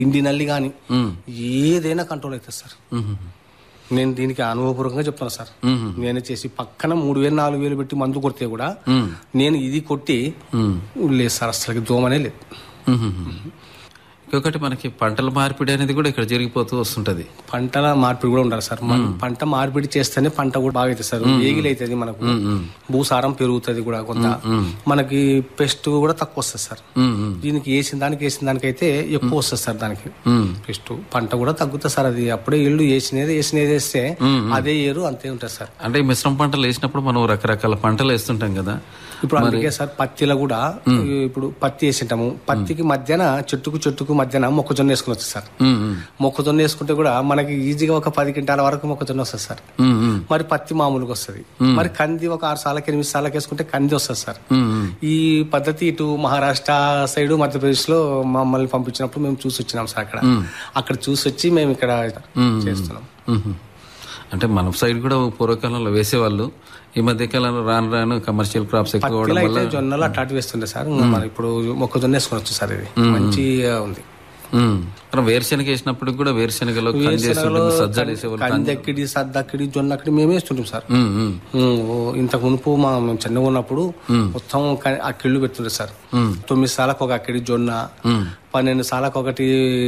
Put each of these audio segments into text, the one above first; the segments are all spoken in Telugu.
ఇండి నల్లి కానీ ఉమ్, ఏదైనా కంట్రోల్ అవుతుంది సార్ ఉమ్, నేను దీనికి అనుభవపూర్వకంగా చెప్తాను సార్ ఉమ్, నేను చేసి పక్కన మూడు వేలు నాలుగు వేలు పెట్టి మందు కొడితే కూడా ఉమ్, నేను ఇది కొట్టి ఉమ్, లేదు సార్ అసలు దోమనే లేదు ఉమ్. ఇంకొకటి మనకి పంటల మార్పిడి అనేది కూడా ఇక్కడ జరిగిపోతూ వస్తుంటది పంటల మార్పిడి కూడా ఉండాలి సార్ మన పంట మార్పిడి చేస్తేనే పంట కూడా బాగా అవుతుంది సార్ ఏగిలి అవుతుంది మనకు ఉమ్, భూసారం పెరుగుతుంది కూడా కొంత మనకి పెస్ట్ కూడా తక్కువ వస్తుంది సార్ ఉమ్, ఉమ్, దీనికి వేసిన దానికి వేసిన దానికైతే ఎక్కువ వస్తుంది సార్ దానికి ఉమ్, పెస్ట్ పంట కూడా తగ్గుతుంది సార్ అది అప్పుడే ఇల్లు వేసినది వేసినది వేస్తే అదే ఏరు అంతే ఉంటుంది సార్ అంటే ఈ మిశ్రమ పంటలు వేసినప్పుడు మనం రకరకాల పంటలు వేస్తుంటాం కదా ఇప్పుడు అందుకే సార్ పత్తిలో కూడా ఇప్పుడు పత్తి వేసింటాము పత్తికి మధ్యన చెట్టుకు చెట్టుకు మధ్యన మొక్కజొన్న వేసుకుని వస్తుంది సార్ ఉమ్, ఉమ్, మొక్కజొన్న వేసుకుంటే కూడా మనకి ఈజీగా ఒక పది క్వింటాల వరకు మొక్కజొన్న వస్తుంది సార్ ఉమ్, ఉమ్, మరి పత్తి మామూలుగా వస్తుంది మరి కంది ఒక ఆరు సార్లకి ఎనిమిది సార్లకి వేసుకుంటే కంది వస్తుంది సార్ ఉమ్, ఉమ్. ఈ పద్ధతి ఇటు మహారాష్ట్ర సైడ్ మధ్యప్రదేశ్ లో మమ్మల్ని పంపించినప్పుడు మేము చూసి వచ్చినాం సార్ అక్కడ అక్కడ చూసి వచ్చి మేము ఇక్కడ చేస్తున్నాం మ్మ్. అంటే మన సైడ్ కూడా పూర్వకాలంలో వేసేవాళ్ళు ఈ మధ్య కాలంలో రాను రాను కమర్షియల్ క్రాప్స్ ఎక్కువ అవడం ఇలా వల్ల అయితే జొన్నలు అట్లాంటి వేస్తుండే సార్ ఇంకా మరి ఇప్పుడు మొక్కజొన్న వేసుకోవచ్చు సార్ ఇది మంచిగా ఉంది మ్మ్. మనం వేరుశనగ వేసినప్పుడు కూడా వేరుశనగలో కంది వేస్తుంటాం, సజ్జలు వేసేవాళ్ళు కందెక్కిడి సద్దక్కిడి జొన్న అక్కడి మేమే వేస్తుంటాం సార్ మ్మ్, మ్మ్, ఉమ్, ఓ ఇంతకు మునుపు మా మేము చిన్నగా ఉన్నప్పుడు మొత్తం క- అక్కిళ్ళు పెడుతుండే సార్ మ్మ్. తొమ్మిది సార్లకు ఒక అక్కిడి జొన్న మ్మ్. పన్నెండు సార్లకు ఒకటి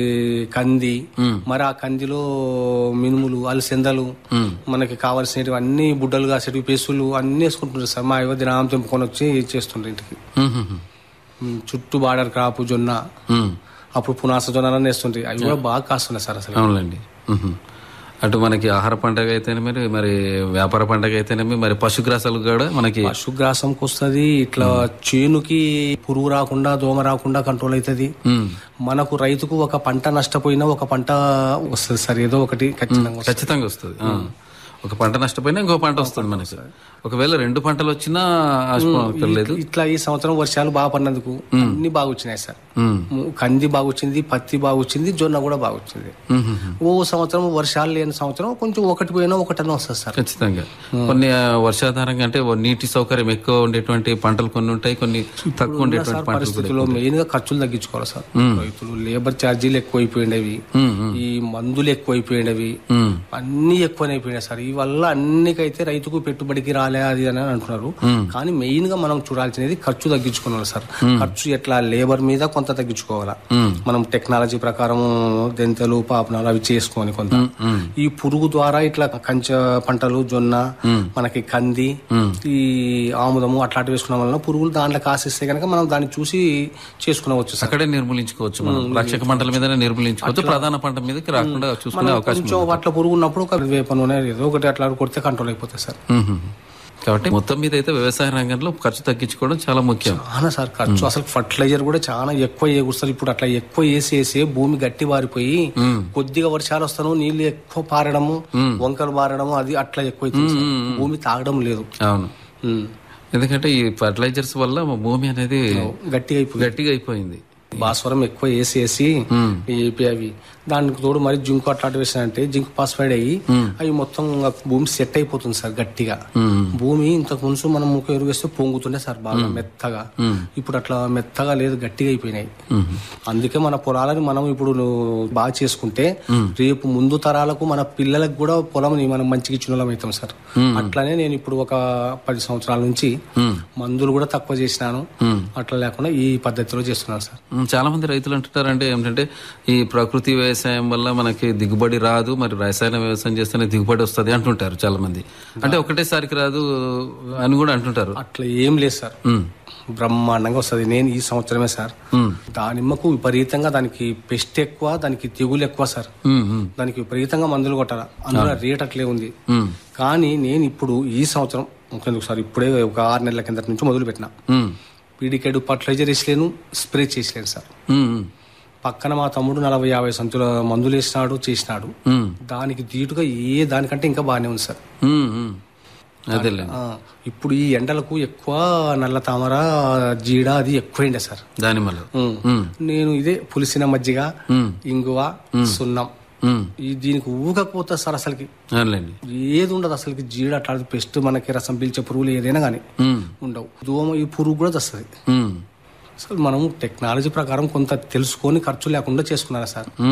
కంది మరి ఆ కందిలో మినుములు అలసెందలు మనకి కావాల్సినవి అన్ని బుడ్డలు కాసేటివి పెసులు అన్ని వేసుకుంటుంటారు సార్ మా యువ దినాం తెంపుకొని వచ్చి చేస్తుండ్రు ఇంటికి మ్మ్, మ్మ్, ఉమ్, చుట్టూ బార్డర్ క్రాప్ జొన్న మ్మ్. అప్పుడు పునాస జొన్నలన్నీ వేస్తుంటాయి అవి కూడా బాగా కాస్తున్నాయి సార్ అసలు అవునులేండి మ్మ్. అటు మనకి ఆహార పంటగ అయితేనేమి మరి వ్యాపార పంటగ అయితేనేమి మరి పశుగ్రాసాలు కూడా మనకి పశుగ్రాసంకి వస్తుంది ఇట్లా చేనుకి పురుగు రాకుండా దోమ రాకుండా కంట్రోల్ అవుతుంది మ్మ్. మనకు రైతుకు ఒక పంట నష్టపోయినా ఒక పంట వస్తుంది సార్ ఏదో ఒకటి ఖచ్చితంగా వస్తుంది. ఖచ్చితంగా వస్తుంది ఆ. ఒక పంట నష్టపోయినా ఇంకో పంట వస్తుంది మనకి ఒకవేళ రెండు పంటలు వచ్చినా ఆశపడలేదు ఇట్లా ఈ సంవత్సరం వర్షాలు బాగా పడినందుకు అన్ని బాగా వచ్చినాయి సార్ మ్మ్. ము- కంది బాగా వచ్చింది పత్తి బాగా వచ్చింది జొన్న కూడా బాగా వచ్చింది మ్మ్, మ్మ్. ఓ సంవత్సరం వర్షాలు లేని సంవత్సరం కొంచెం ఒకటి పోయినా ఒకటన్నా వస్తుంది సార్ ఖచ్చితంగా కొన్ని ఆ, వర్షాధారంగా అంటే ఓ నీటి సౌకర్యం ఎక్కువ ఉండేటువంటి పంటలు కొన్ని ఉంటాయి కొన్ని తక్కువ ఉండేటువంటి పంటలు కూడా పరిస్థితుల్లో మెయిన్ గా ఖర్చులు తగ్గించుకోవాలి సార్ రైతులు లేబర్ ఛార్జీలు ఎక్కువైపోయినవి మ్మ్, మ్మ్, ఈ మందులు ఎక్కువైపోయినవి మ్మ్. అన్ని ఎక్కువైపోయినాయి సార్ ఈ వల్ల అన్నికైతే రైతుకు పెట్టుబడికి రాలే అది అని అంటున్నారు కానీ మెయిన్ గా మనం చూడాల్సినది ఖర్చు తగ్గించుకోవాలి సార్ ఖర్చు ఎట్లా లేబర్ మీద కొంత తగ్గించుకోవాలా మనం టెక్నాలజీ ప్రకారం దెంతలు పాపనాలు అవి చేసుకొని కొంత ఈ పురుగు ద్వారా ఇట్లా కంచ పంటలు జొన్న మనకి కంది ఈ ఆముదము అట్లాంటివి వేసుకున్న వలన పురుగులు దాంట్లో కాసిస్తే కనుక మనం దాన్ని చూసి చేసుకునవచ్చు సార్ అక్కడే నిర్మూలించుకోవచ్చు మనం రక్షక పంటల మీదనే నిర్మూలించుకోవచ్చు ప్రధాన పంట మీదకి రాకుండా చూసుకునే అవకాశం కొంచెం అట్లా పురుగు ఉన్నప్పుడు ఒక వేప నూనె ఏదో ఒకటి అట్లా కొడితే కంట్రోల్ అయిపోతుంది సార్ మ్మ్. కాబట్టి మొత్తం మీద అయితే వ్యవసాయ రంగంలో ఖర్చు తగ్గించుకోవడం చాలా ముఖ్యం చాలా సార్ ఖర్చు అసలు ఫర్టిలైజర్ కూడా చాలా ఎక్కువ వేగుస్తారు ఇప్పుడు అట్లా ఎక్కువ వేసి వేసి భూమి గట్టి బారిపోయి కొద్దిగా వర్షాలు వస్తాను నీళ్లు ఎక్కువ పారడము వంకలు పారడము అది అట్లా ఎక్కువ అవుతుంది సార్. భూమి తాగడం లేదు అవును ఉమ్. ఎందుకంటే ఈ ఫర్టిలైజర్స్ వల్ల మా భూమి అనేది గట్టిగా అయిపోయింది గట్టిగా అయిపోయింది భాస్వరం ఎక్కువ వేసి వేసి ఏపీ అవి దానికి తోడు మరి జింక్ అట్లాంటి వేసానంటే జింక్ పాస్ఫైడ్ అయ్యి అవి మొత్తం ఇంకా భూమి సెట్ అయిపోతుంది సార్ గట్టిగా భూమి ఇంతకు ముందు మనం ముఖ ఎరువు వేస్తే పొంగుతుండే సార్ బాగా మెత్తగా ఇప్పుడు అట్లా మెత్తగా లేదు గట్టిగా అయిపోయినాయి అందుకే మన పొలాలని మనం ఇప్పుడు బాగా చేసుకుంటే రేపు ముందు తరాలకు మన పిల్లలకు కూడా పొలం మనం మంచిగా ఇచ్చిన వాళ్ళం అవుతాం సార్ అట్లానే నేను ఇప్పుడు ఒక పది సంవత్సరాల నుంచి మందులు కూడా తక్కువ చేసినాను అట్లా లేకుండా ఈ పద్ధతిలో చేస్తున్నాను సార్ మ్మ్. చాలా మంది రైతులు అంటుంటారంటే ఏమిటంటే ఈ ప్రకృతి వ్యవసాయం వల్ల మనకి దిగుబడి రాదు మరి రసాయన వ్యవసాయం చేస్తేనే దిగుబడి వస్తుంది అంటుంటారు చాలా మంది అంటే ఒకటేసారికి రాదు అని కూడా అంటుంటారు అట్లా ఏం లేదు సార్ మ్మ్. బ్రహ్మాండంగా వస్తుంది నేను ఈ సంవత్సరమే సార్ మ్మ్. దానిమ్మకు విపరీతంగా దానికి పెస్ట్ ఎక్కువ దానికి తెగులు ఎక్కువ సార్ మ్మ్. మ్మ్. దానికి విపరీతంగా మందులు కొట్టాలి అందులో రేట్ అట్లే ఉంది మ్మ్. కానీ నేను ఇప్పుడు ఈ సంవత్సరం ఇంకెందుకు సార్ ఇప్పుడే ఒక ఆరు నెలల కిందట నుంచి మొదలు పెట్టిన మ్మ్. పీడికేడు ఫర్టిలైజర్ వేసలేను స్ప్రే చేసలేను సార్ మ్మ్. మ్మ్. పక్కన మా తమ్ముడు నలభై యాభై సంచుల మందులు వేసినాడు చేసినాడు మ్మ్. దానికి ధీటుగా ఏ దానికంటే ఇంకా బాగానే ఉంది సార్ మ్మ్. మ్మ్. అదేలే ఆ, ఇప్పుడు ఈ ఎండలకు ఎక్కువ నల్ల తామర జీడ అది ఎక్కువైండే సార్ దానిమ్మలో ఉమ్. మ్మ్. నేను ఇదే పులిసిన మజ్జిగ మ్మ్. ఇంగువ సున్నం మ్మ్. ఈ దీనికి ఊగకపోతే సార్ అసలుకి అవునులేండి ఏది ఉండదు అసలుకి జీడ అట్లాంటి పెస్ట్ మనకి రసం పీల్చే పురుగులు ఏదైనా కానీ మ్మ్. ఉండవు దోమ ఈ పురుగు కూడా వస్తుంది మ్మ్. అసలు మనం టెక్నాలజీ ప్రకారం కొంత తెలుసుకొని ఖర్చు లేకుండా చేసుకున్నారా సార్